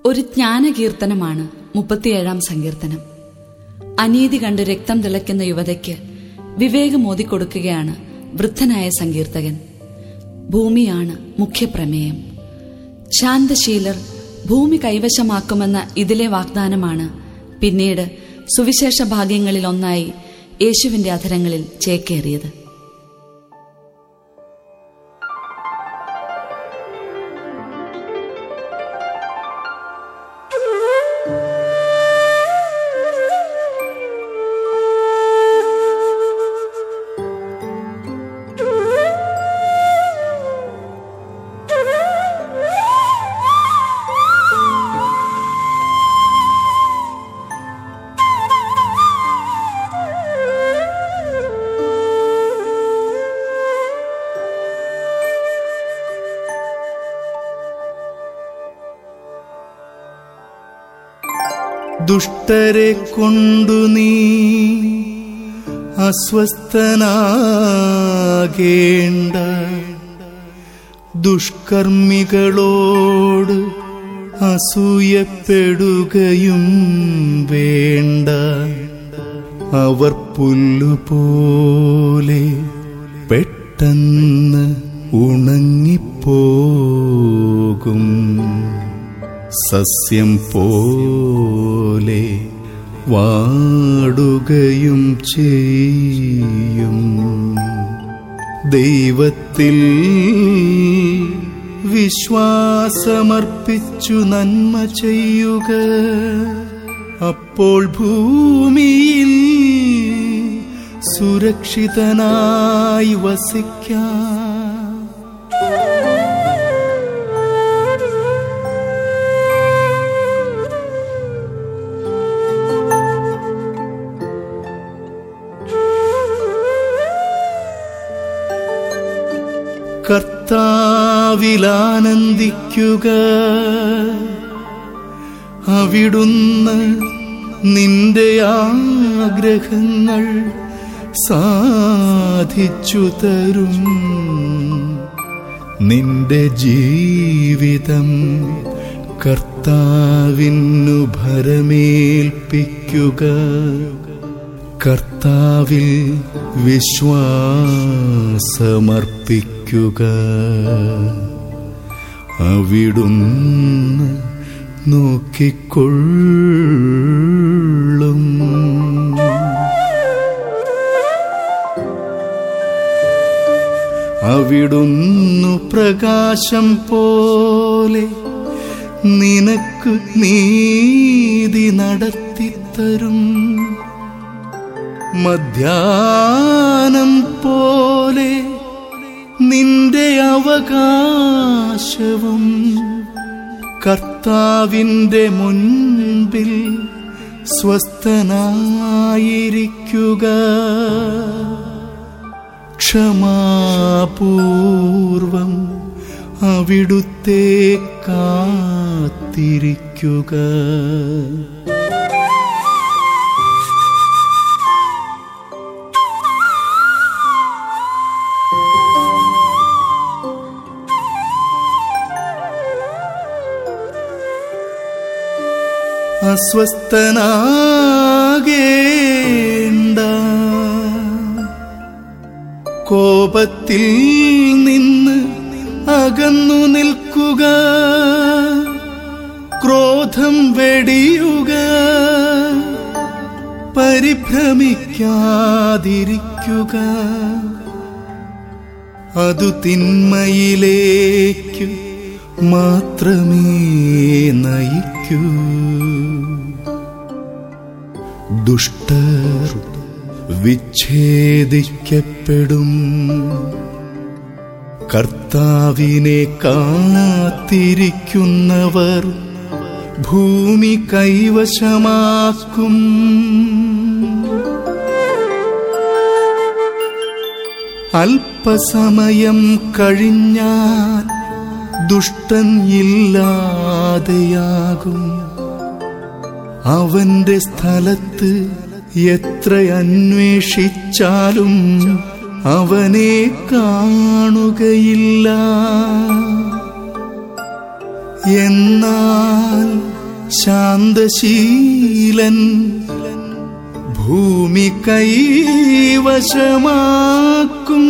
ഒരു ജ്ഞാനകീർത്തനമാണ് മുപ്പത്തിയേഴാം സങ്കീർത്തനം അനീതി കണ്ട് രക്തം തിളയ്ക്കുന്ന യുവതയ്ക്ക് വിവേകം ഓതിക്കൊടുക്കുകയാണ് വൃദ്ധനായ സങ്കീർത്തകൻ ഭൂമിയാണ് മുഖ്യപ്രമേയം ശാന്തശീലർ ഭൂമി കൈവശമാക്കുമെന്ന ഇതിലെ വാഗ്ദാനമാണ് പിന്നീട് സുവിശേഷ ഭാഗ്യങ്ങളിൽ ഒന്നായി യേശുവിന്റെ അധരങ്ങളിൽ ചേക്കേറിയത് ദുഷ്ടരെ കൊണ്ടു നീ അസ്വസ്ഥനാകേണ്ട ദുഷ്കർമ്മികളോട് അസൂയപ്പെടുകയും വേണ്ട അവർ പുല്ലുപോലെ പെട്ടെന്ന് ഉണങ്ങിപ്പോകും സസ്യം പോലെ വാടുകയും ചെയ്യും ദൈവത്തിൽ വിശ്വാസമർപ്പിച്ചു നന്മ ചെയ്യുക അപ്പോൾ ഭൂമിയിൽ സുരക്ഷിതനായി വസിക്കാം കർത്താവിലാനന്ദിക്കുക അവിടുന്ന് നിന്റെ ആഗ്രഹങ്ങൾ സാധിച്ചു തരും നിന്റെ ജീവിതം കർത്താവിനു ഭരമേൽപ്പിക്കുക കർത്താവിൽ വിശ്വാസമർപ്പിക്കുക അവിടുന്ന് നോക്കിക്കൊള്ളും അവിടുന്നു പ്രകാശം പോലെ നിനക്ക് നീതി നടത്തിത്തരും മധ്യാനം പോലെ നിന്റെ അവകാശവും കർത്താവിന്റെ മുൻപിൽ സ്വസ്ഥനായിരിക്കുക ക്ഷമാപൂർവം അവിടുത്തെ കാത്തിരിക്കുക അസ്വസ്ഥനാകേണ്ട കോപത്തിൽ നിന്ന് അകന്നു നിൽക്കുക ക്രോധം വെടിയുക പരിഭ്രമിക്കാതിരിക്കുക അതു തിന്മയിലേക്ക് മാത്രമേ നയിക്കൂ ദുഷ്ടർ വിച്ഛേദിക്കപ്പെടും കർത്താവിനെ കാത്തിരിക്കുന്നവർ ഭൂമി കൈവശമാക്കും അല്പസമയം കഴിഞ്ഞാൽ ദുഷ്ടൻ ഇല്ലാതെയാകും അവന്റെ സ്ഥലത്ത് എത്ര അന്വേഷിച്ചാലും അവനെ കാണുകയില്ല എന്നാൽ ശാന്തശീലൻ ഭൂമി കൈവശമാക്കും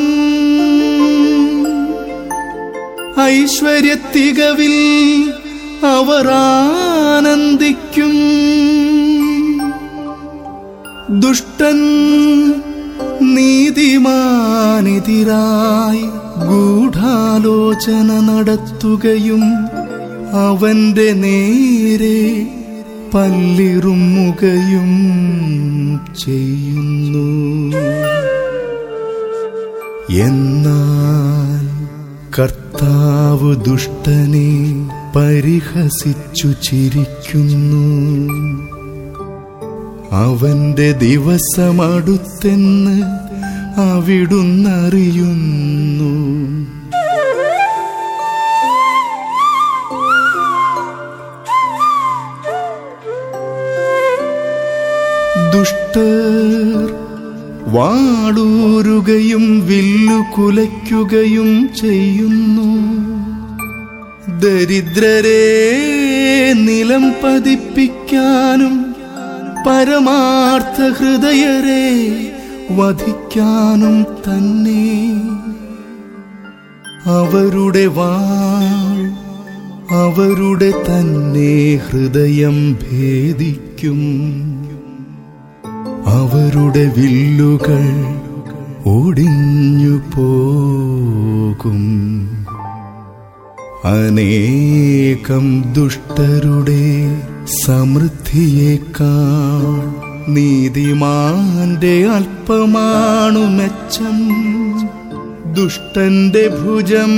ഐശ്വര്യത്തികവിൽ അവർ ആനന്ദിക്കും ദുഷ്ടൻ നീതിമാനെതിരായി ഗൂഢാലോചന നടത്തുകയും അവന്റെ നേരെ പല്ലിറുമുകയും ചെയ്യുന്നു എന്നാൽ കർത്താവ് ദുഷ്ടനെ പരിഹസിച്ചു ചിരിക്കുന്നു അവന്റെ ദിവസമടുത്തെന്ന് അവിടുന്നറിയുന്നു ദുഷ്ടർ വാളൂരുകയും വില്ലു കുലയ്ക്കുകയും ചെയ്യുന്നു ദരിദ്രരെ നിലം പതിപ്പിക്കാനും പരമാർത്ഥ ഹൃദയരെ വധിക്കാനും തന്നെ അവരുടെ വാൾ അവരുടെ തന്നെ ഹൃദയം ഭേദിക്കും അവരുടെ വില്ലുകൾ ഒടിഞ്ഞു പോകും അനേകം ദുഷ്ടരുടെ സമൃദ്ധിയേക്കാൾ നീതിമാന്റെ അല്പമാണു മെച്ചം ദുഷ്ടന്റെ ഭുജം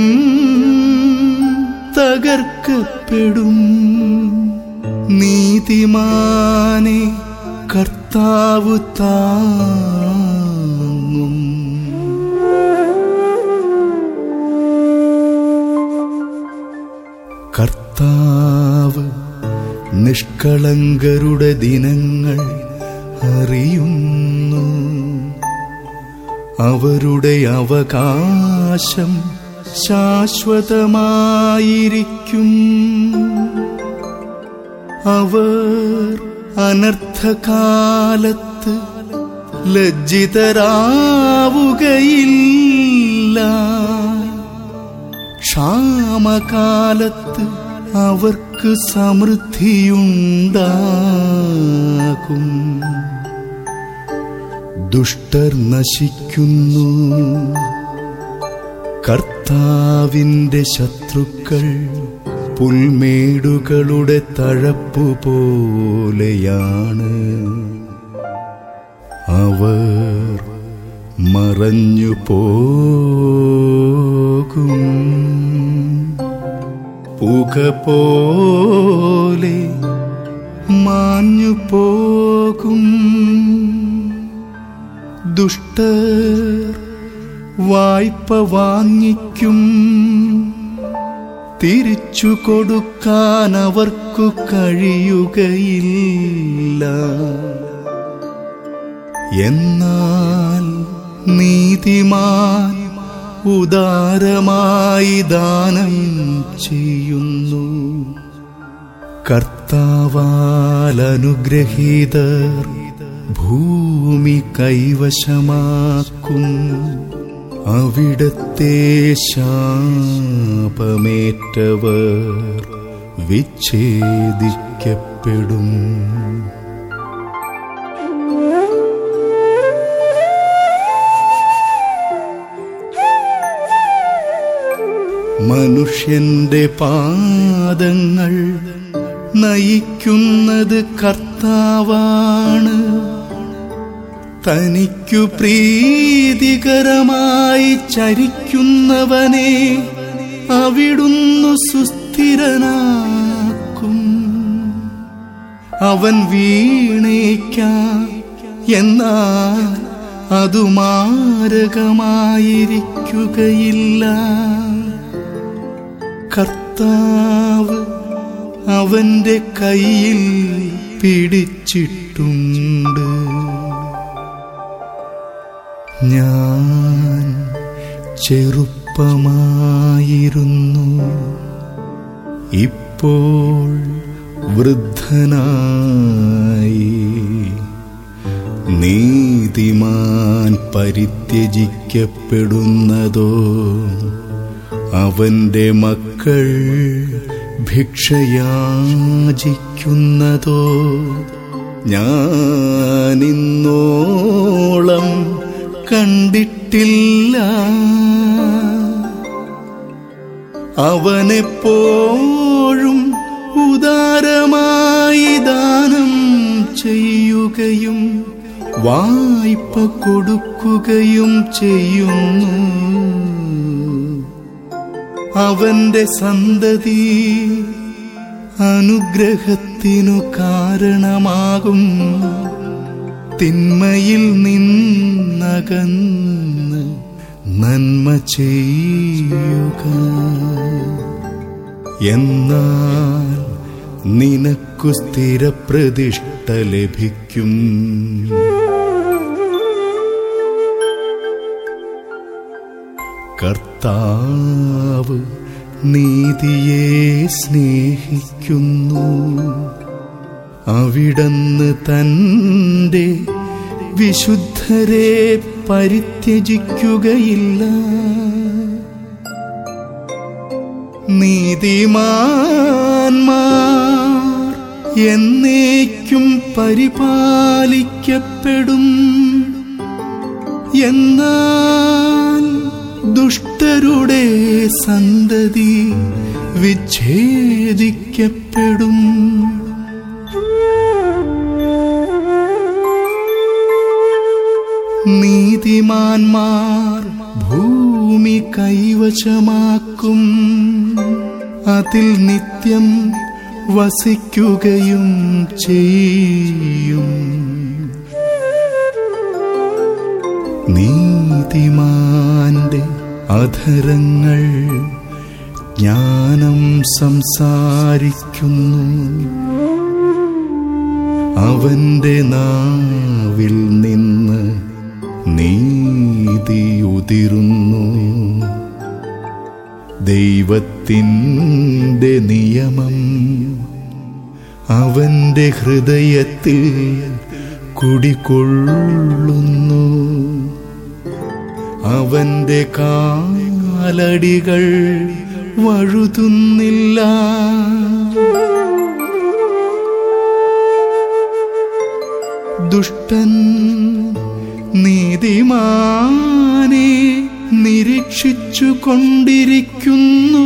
തകർക്കപ്പെടും നീതിമാനെ കർത്താവ് താങ്ങും കർത്താവ് നിഷ്കളങ്കരുടെ ദിനങ്ങൾ അറിയുന്നു അവരുടെ അവകാശം ശാശ്വതമായിരിക്കും അവർ അനർത്ഥകാലത്ത് ലജ്ജിതരാവുകയില്ല ക്ഷാമകാലത്ത് അവർക്ക് സമൃദ്ധിയുണ്ടാകും ദുഷ്ടർ നശിക്കുന്നു കർത്താവിന്റെ ശത്രുക്കൾ പുൽമേടുകളുടെ തഴപ്പു പോലെയാണ് അവർ മറഞ്ഞു പോകും പുക പോലെ മാഞ്ഞു പോകും ദുഷ്ടർ വായ്പ വാങ്ങിക്കും തിരിച്ചു കൊടുക്കാൻ അവർക്കു കഴിയുകയില്ല എന്നാൽ നീതിമാൻ ഉദാരമായി ദാനം ചെയ്യുന്നു കർത്താവാൽ അനുഗ്രഹീതർ ഭൂമി കൈവശമാക്കും അവിടത്തെ ശാപമേറ്റവർ വിച്ഛേദിക്കപ്പെടും മനുഷ്യന്റെ പാദങ്ങൾ നയിക്കുന്നത് കർത്താവാണ് തനിക്കു പ്രീതികരമായി ചരിക്കുന്നവനെ അവിടുന്നു സുസ്ഥിരനാക്കും അവൻ വീണേക്കാം എന്നാൽ അതു മാരകമായിരിക്കുകയില്ല കർത്താവ് അവന്റെ കയ്യിൽ പിടിച്ചിട്ടുണ്ട് ഞാൻ ചെറുപ്പമായിരുന്നു ഇപ്പോൾ വൃദ്ധനായി നീതിമാൻ പരിത്യജിക്കപ്പെടുന്നതോ അവന്റെ മക്കൾ ഭിക്ഷയാചിക്കുന്നതോ ഞാനിന്നോളം കണ്ടിട്ടില്ല അവനെപ്പോഴും ഉദാരമായി ദാനം ചെയ്യുകയും വായ്പ കൊടുക്കുകയും ചെയ്യുന്നു അവന്റെ സന്തതി അനുഗ്രഹത്തിനു കാരണമാകും തിന്മയിൽ നിന്നകന്ന് നന്മ ചെയ്യുക എന്നാൽ നിനക്കു സ്ഥിരപ്രതിഷ്ഠ ലഭിക്കും കർത്താവ് നീതിയെ സ്നേഹിക്കുന്നു അവിടന്ന് തന്റെ വിശുദ്ധരെ പരിത്യജിക്കുകയില്ല നീതിമാന്മാർ എന്നേക്കും പരിപാലിക്കപ്പെടും എന്നാൽ ദുഷ്ടരുടെ സന്തതി വിച്ഛേദിക്കപ്പെടും നീതിമാന്മാർ ഭൂമി കൈവശമാക്കും അതിൽ നിത്യം വസിക്കുകയും ചെയ്യും നീതിമാന്റെ അധരങ്ങൾ ജ്ഞാനം സംസാരിക്കുന്നു അവന്റെ നാവിൽ നിന്ന് നീതി ഉതിരുന്നു ദൈവത്തിൻ്റെ നിയമം അവന്റെ ഹൃദയത്തിൽ കുടികൊള്ളുന്നു അവന്റെ കാലടികൾ വഴുതുന്നില്ല ദുഷ്ടൻ നീതിമാനെ നിരീക്ഷിച്ചു കൊണ്ടിരിക്കുന്നു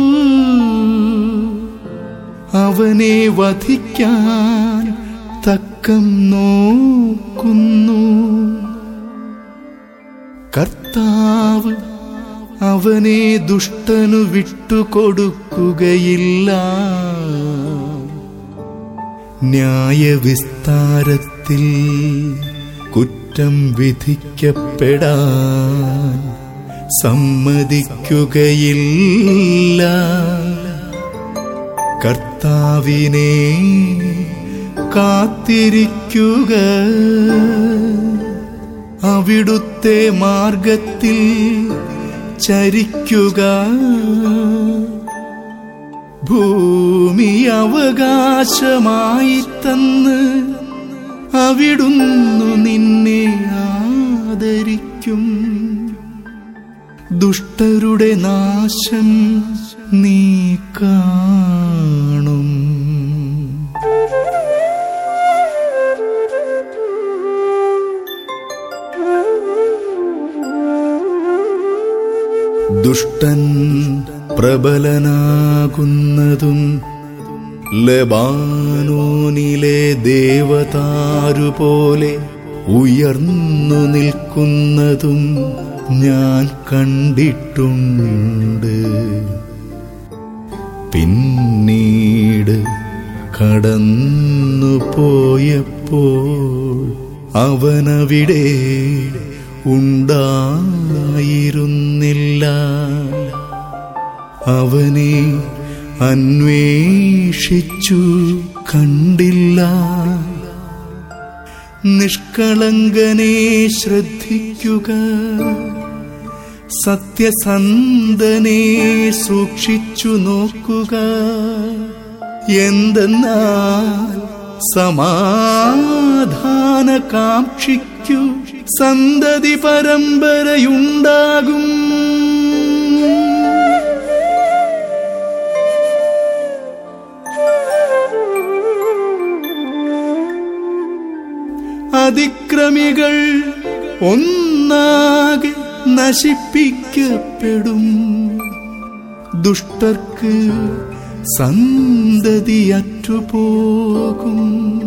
അവനെ വധിക്കാൻ തക്കം നോക്കുന്നു കർത്താവ് അവനെ ദുഷ്ടനു വിട്ടുകൊടുക്കുകയില്ല ന്യായവിസ്താരത്തിൽ കുറ്റം വിധിക്കപ്പെടാൻ സമ്മതിക്കുകയില്ല കർത്താവിനെ കാത്തിരിക്കുക അവിടുത്തെ മാർഗത്തിൽ ചരിക്കുക ഭൂമി അവകാശമായി തന്ന് അവിടുന്നു നിന്നെ ആദരിക്കും ദുഷ്ടരുടെ നാശം നീ കാണും ദുഷ്ടൻ പ്രബലനാകുന്നതും ലബാനോനിലെ ദേവതാരുപോലെ ഉയർന്നു നിൽക്കുന്നതും ഞാൻ കണ്ടിട്ടുണ്ട് പിന്നീട് കടന്നു പോയപ്പോൾ അവനവിടെ ഉണ്ടായിരുന്നില്ല അവനെ അന്വേഷിച്ചു കണ്ടില്ല നിഷ്കളങ്കനെ ശ്രദ്ധിക്കുക സത്യസന്ധനെ സൂക്ഷിച്ചു നോക്കുക എന്തെന്നാൽ സമാധാന കാക്ഷിക്കു സന്തതി പരമ്പരയുണ്ടാകും അതിക്രമികൾ ഒന്നാകെ നശിപ്പിക്കപ്പെടും ദുഷ്ടർക്ക് സന്തതിയറ്റുപോകും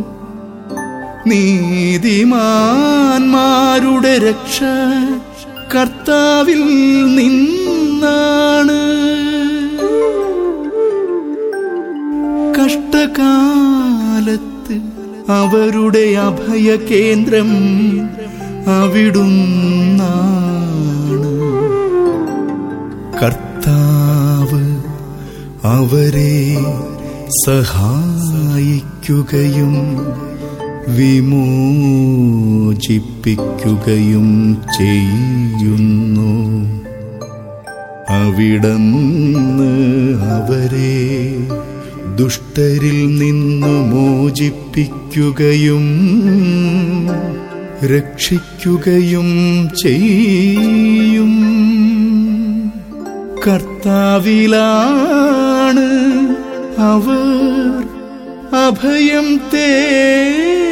നീതിമാന്മാരുടെ രക്ഷ കർത്താവിൽ നിന്നാണ് കഷ്ടകാലത്ത് അവരുടെ അഭയകേന്ദ്രം അവിടുന്നാണ് കർത്താവ് അവരെ സഹായിക്കുകയും വിമോചിപ്പിക്കുകയും ചെയ്യുന്നു അവിടന്ന് അവരെ ദുഷ്ടരിൽ നിന്ന് മോചിപ്പിക്കുകയും രക്ഷിക്കുകയും ചെയ്യും കർത്താവിലാണ് അവർ അഭയം തേടുന്നത്